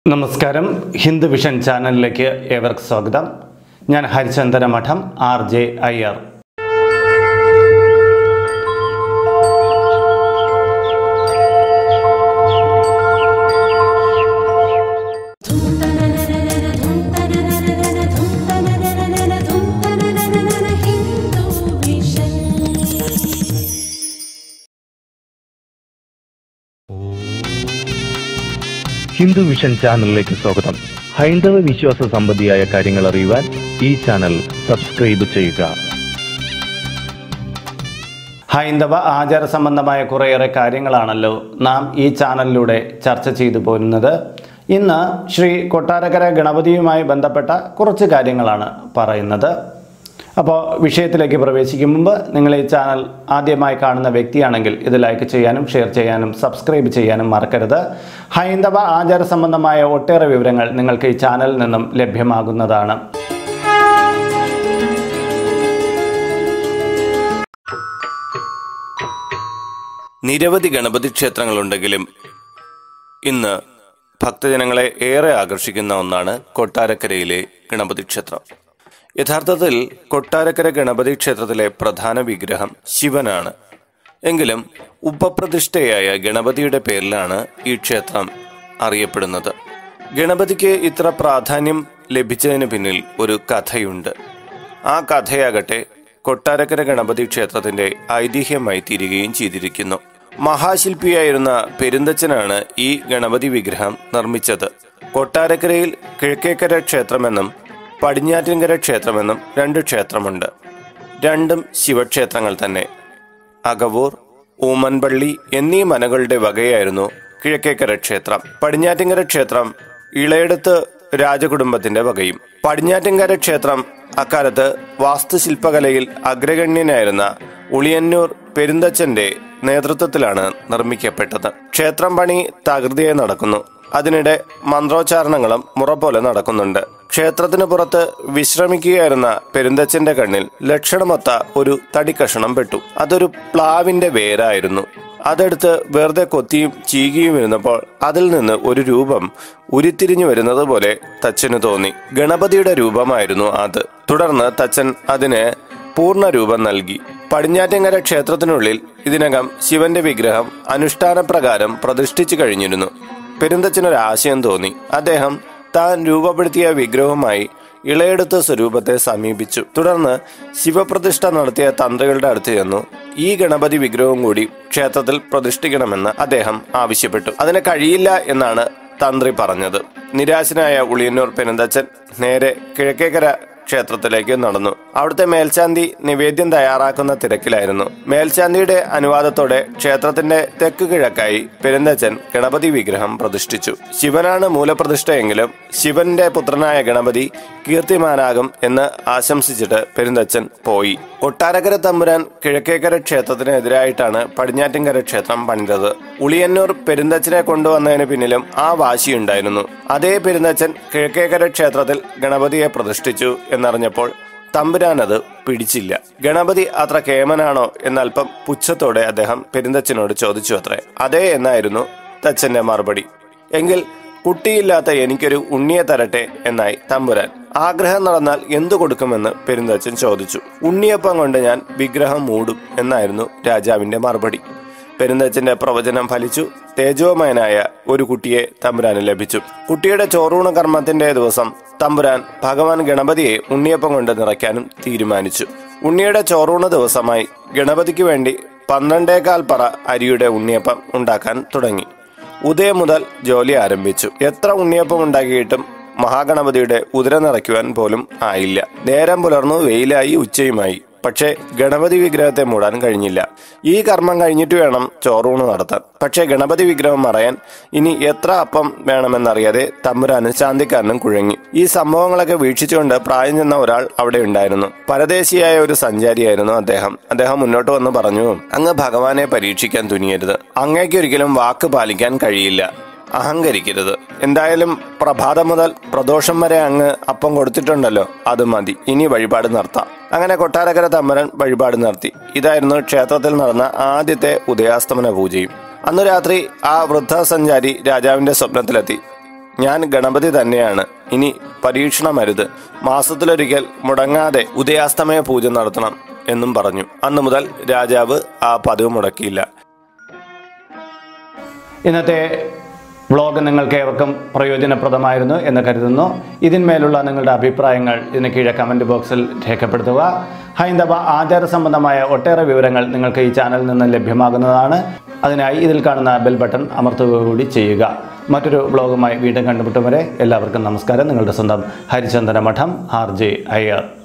നമസ്കാരം ഹിന്ദു വിഷൻ ചാനലിലേക്ക് ഏവർക്കും സ്വാഗതം ഞാൻ ഹരിചന്ദന മഠം R J Iyer Hindu vision Hindu vision ചാനലിലേക്ക് സ്വാഗതം ഹൈന്ദവ വിശ്വാസ സംബന്ധിയായ കാര്യങ്ങൾ അറിയുവാൻ ഈ ചാനൽ സബ്സ്ക്രൈബ് ചെയ്യുക ഹൈന്ദവ ആചാര സംബന്ധമായ കുറേയേറെ കാര്യങ്ങളാണല്ലോ നാം ഈ ചാനലിലൂടെ ചർച്ച ചെയ്തു പോരുന്നത് ഇന്ന് ശ്രീ കൊട്ടാരക്കര ഗണപതിയുമായി ബന്ധപ്പെട്ട കുറച്ച് കാര്യങ്ങളാണ് പറയുന്നത് അപ്പോൾ വിഷയത്തിലേക്ക് പ്രവേശിക്കും മുമ്പ് നിങ്ങൾ ഈ ചാനൽ ആദ്യമായി കാണുന്ന വ്യക്തിയാണെങ്കിൽ ഇത് ലൈക്ക് ചെയ്യാനും ഷെയർ ചെയ്യാനും സബ്സ്ക്രൈബ് ചെയ്യാനും മറക്കരുത് ഹൈന്ദവ ആചാര സംബന്ധമായ ഒട്ടേറെ വിവരങ്ങൾ നിങ്ങൾക്ക് ഈ ചാനലിൽ നിന്നും ലഭ്യമാകുന്നതാണ് നിരവധി ഗണപതി ക്ഷേത്രങ്ങളുണ്ടെങ്കിലും ഇന്ന് ഭക്തജനങ്ങളെ ഏറെ ആകർഷിക്കുന്ന ഒന്നാണ് കൊട്ടാരക്കരയിലെ ഗണപതി ക്ഷേത്രം യഥാർത്ഥത്തിൽ കൊട്ടാരക്കര ഗണപതി ക്ഷേത്രത്തിലെ പ്രധാന വിഗ്രഹം ശിവനാണ് എങ്കിലും ഉപപ്രതിഷ്ഠയായ ഗണപതിയുടെ പേരിലാണ് ഈ ക്ഷേത്രം അറിയപ്പെടുന്നത് ഗണപതിക്ക് ഇത്ര പ്രാധാന്യം ലഭിച്ചതിന് പിന്നിൽ ഒരു കഥയുണ്ട് ആ കഥയാകട്ടെ കൊട്ടാരക്കര ഗണപതി ക്ഷേത്രത്തിന്റെ ഐതിഹ്യമായി തീരുകയും ചെയ്തിരിക്കുന്നു മഹാശില്പിയായിരുന്ന പെരുന്തച്ചനാണ് ഈ ഗണപതി വിഗ്രഹം നിർമ്മിച്ചത് കൊട്ടാരക്കരയിൽ കിഴക്കേക്കര ക്ഷേത്രമെന്നും പടിഞ്ഞാറ്റിൻകര ക്ഷേത്രമെന്നും രണ്ട് ക്ഷേത്രമുണ്ട് രണ്ടും ശിവക്ഷേത്രങ്ങൾ തന്നെ അകവൂർ ഊമൻപള്ളി എന്നീ മനകളുടെ വകയായിരുന്നു കിഴക്കേക്കര ക്ഷേത്രം പടിഞ്ഞാറ്റിങ്കര ക്ഷേത്രം ഇളയെടുത്ത് രാജകുടുംബത്തിന്റെ വകയും പടിഞ്ഞാറ്റിങ്കര ക്ഷേത്രം അക്കാലത്ത് വാസ്തുശില്പകലയിൽ അഗ്രഗണ്യനായിരുന്ന ഉളിയന്നൂർ പെരുന്തച്ചന്റെ നേതൃത്വത്തിലാണ് നിർമ്മിക്കപ്പെട്ടത് ക്ഷേത്രം പണി തകൃതിയായി നടക്കുന്നു അതിനിടെ മന്ത്രോച്ചാരണങ്ങളും മുറ പോലെ നടക്കുന്നുണ്ട് ക്ഷേത്രത്തിന് പുറത്ത് വിശ്രമിക്കുകയായിരുന്ന പെരുന്തച്ചന്റെ കണ്ണിൽ ലക്ഷണമൊത്ത ഒരു തടിക്കഷണം പെട്ടു അതൊരു പ്ലാവിന്റെ വേരായിരുന്നു അതെടുത്ത് വെറുതെ കൊത്തിയും ചീകിയും ഇരുന്നപ്പോൾ അതിൽ നിന്ന് ഒരു രൂപം ഉരുത്തിരിഞ്ഞു വരുന്നത് പോലെ തച്ചന് തോന്നി ഗണപതിയുടെ രൂപമായിരുന്നു അത് തുടർന്ന് തച്ചൻ അതിന് പൂർണ്ണ രൂപം നൽകി പടിഞ്ഞാറ്റങ്കര ക്ഷേത്രത്തിനുള്ളിൽ ഇതിനകം ശിവന്റെ വിഗ്രഹം അനുഷ്ഠാനപ്രകാരം പ്രതിഷ്ഠിച്ചു കഴിഞ്ഞിരുന്നു പെരുന്തച്ചനൊരു ആശയം തോന്നി അദ്ദേഹം താൻ രൂപപ്പെടുത്തിയ വിഗ്രഹവുമായി ഇളയെടുത്ത സ്വരൂപത്തെ സമീപിച്ചു തുടർന്ന് ശിവപ്രതിഷ്ഠ നടത്തിയ തന്ത്രികളുടെ അടുത്ത് ചെന്നു ഈ ഗണപതി വിഗ്രഹവും കൂടി ക്ഷേത്രത്തിൽ പ്രതിഷ്ഠിക്കണമെന്ന് അദ്ദേഹം ആവശ്യപ്പെട്ടു അതിന് കഴിയില്ല എന്നാണ് തന്ത്രി പറഞ്ഞത് നിരാശനായ ഉളിയന്നൂർ പെരുന്തച്ചൻ നേരെ കിഴക്കേക്കര ക്ഷേത്രത്തിലേക്ക് നടന്നു അവിടുത്തെ മേൽശാന്തി നിവേദ്യം തയ്യാറാക്കുന്ന തിരക്കിലായിരുന്നു മേൽശാന്തിയുടെ അനുവാദത്തോടെ ക്ഷേത്രത്തിന്റെ തെക്ക് കിഴക്കായി പെരുന്തച്ചൻ ഗണപതി വിഗ്രഹം പ്രതിഷ്ഠിച്ചു ശിവനാണ് മൂലപ്രതിഷ്ഠയെങ്കിലും ശിവന്റെ പുത്രനായ ഗണപതി കീർത്തിമാനാകും എന്ന് ആശംസിച്ചിട്ട് പെരുന്തച്ചൻ പോയി കൊട്ടാരക്കര തമ്പുരാൻ കിഴക്കേക്കര ക്ഷേത്രത്തിന് എതിരായിട്ടാണ് പടിഞ്ഞാറ്റിൻകര ക്ഷേത്രം പണിതത് ഉളിയന്നൂർ പെരുന്തച്ചനെ കൊണ്ടുവന്നതിന് പിന്നിലും ആ വാശിയുണ്ടായിരുന്നു അതേ പെരുന്തച്ചൻ കിഴക്കേക്കര ക്ഷേത്രത്തിൽ ഗണപതിയെ പ്രതിഷ്ഠിച്ചു എന്നറിഞ്ഞപ്പോൾ തമ്പുരാൻ അത് പിടിച്ചില്ല ഗണപതി അത്ര കേമനാണോ എന്നല്പം പുച്ഛത്തോടെ അദ്ദേഹം പെരുന്തച്ചനോട് ചോദിച്ചു അത്രേ അതെ എന്നായിരുന്നു തച്ചന്റെ മറുപടി എങ്കിൽ കുട്ടിയില്ലാത്ത എനിക്കൊരു ഉണ്ണിയെ തരട്ടെ എന്നായി തമ്പുരാൻ ആഗ്രഹം നടന്നാൽ എന്തു കൊടുക്കുമെന്ന് പെരുന്തച്ചൻ ചോദിച്ചു ഉണ്ണിയപ്പം കൊണ്ട് ഞാൻ വിഗ്രഹം മൂടും എന്നായിരുന്നു രാജാവിന്റെ മറുപടി പെരുന്തച്ചന്റെ പ്രവചനം ഫലിച്ചു തേജോമയനായ ഒരു കുട്ടിയെ തമ്പുരാന് ലഭിച്ചു കുട്ടിയുടെ ചോറൂണ കർമ്മത്തിന്റെ ദിവസം തമ്പുരാൻ ഭഗവാൻ ഗണപതിയെ ഉണ്ണിയപ്പം കൊണ്ട് നിറയ്ക്കാനും തീരുമാനിച്ചു ഉണ്ണിയുടെ ചോറൂണ ദിവസമായി ഗണപതിക്ക് വേണ്ടി പന്ത്രണ്ടേകാൽ പറ അരിയുടെ ഉണ്ണിയപ്പം ഉണ്ടാക്കാൻ തുടങ്ങി ഉദയം മുതൽ ജോലി ആരംഭിച്ചു എത്ര ഉണ്ണിയപ്പം ഉണ്ടാക്കിയിട്ടും മഹാഗണപതിയുടെ ഉദര നിറയ്ക്കുവാൻ പോലും ആയില്ല നേരം പുലർന്നു വെയിലായി ഉച്ചയുമായി പക്ഷേ ഗണപതി വിഗ്രഹത്തെ മൂടാൻ കഴിഞ്ഞില്ല ഈ കർമ്മം കഴിഞ്ഞിട്ട് വേണം ചോറൂണ് നടത്താൻ പക്ഷേ ഗണപതി വിഗ്രഹം മറയാൻ ഇനി എത്ര അപ്പം വേണമെന്നറിയാതെ തമ്പുരാനും ശാന്തിക്കാരനും കുഴങ്ങി ഈ സംഭവങ്ങളൊക്കെ വീക്ഷിച്ചുകൊണ്ട് പ്രായം ചെന്ന ഒരാൾ അവിടെ ഉണ്ടായിരുന്നു പരദേശിയായ ഒരു സഞ്ചാരിയായിരുന്നു അദ്ദേഹം അദ്ദേഹം മുന്നോട്ട് വന്ന് പറഞ്ഞു അങ്ങ് ഭഗവാനെ പരീക്ഷിക്കാൻ തുനിയരുത് അങ്ങേക്ക് ഒരിക്കലും വാക്ക് പാലിക്കാൻ കഴിയില്ല അഹങ്കരിക്കരുത് എന്തായാലും പ്രഭാതം മുതൽ പ്രദോഷം വരെ അങ്ങ് അപ്പം കൊടുത്തിട്ടുണ്ടല്ലോ അത് മതി ഇനി വഴിപാട് നടത്താം അങ്ങനെ കൊട്ടാരക്കര തമ്മരൻ വഴിപാട് നടത്തി ഇതായിരുന്നു ക്ഷേത്രത്തിൽ നടന്ന ആദ്യത്തെ ഉദയാസ്തമന പൂജയും അന്നു രാത്രി ആ വൃദ്ധ സഞ്ചാരി രാജാവിന്റെ സ്വപ്നത്തിലെത്തി ഞാൻ ഗണപതി തന്നെയാണ് ഇനി പരീക്ഷണമരുത് മാസത്തിലൊരിക്കൽ മുടങ്ങാതെ ഉദയാസ്തമയ പൂജ നടത്തണം എന്നും പറഞ്ഞു അന്നു മുതൽ രാജാവ് ആ പതിവ് മുടക്കിയില്ല ഇന്നത്തെ വ്ളോഗ് നിങ്ങൾക്ക് ഏവർക്കും പ്രയോജനപ്രദമായിരുന്നു എന്ന് കരുതുന്നു ഇതിന്മേലുള്ള നിങ്ങളുടെ അഭിപ്രായങ്ങൾ ഇതിന് കീഴെ കമൻറ്റ് ബോക്സിൽ രേഖപ്പെടുത്തുക ഹൈന്ദവ ആചാര സംബന്ധമായ ഒട്ടേറെ വിവരങ്ങൾ നിങ്ങൾക്ക് ഈ ചാനലിൽ നിന്ന് ലഭ്യമാകുന്നതാണ് അതിനായി ഇതിൽ കാണുന്ന ബെൽ ബട്ടൺ അമർത്തുക കൂടി ചെയ്യുക മറ്റൊരു വ്ളോഗുമായി വീണ്ടും കണ്ടുമുട്ടും വരെ എല്ലാവർക്കും നമസ്കാരം നിങ്ങളുടെ സ്വന്തം ഹരിചന്ദന മഠം ആർ ജെ അയ്യർ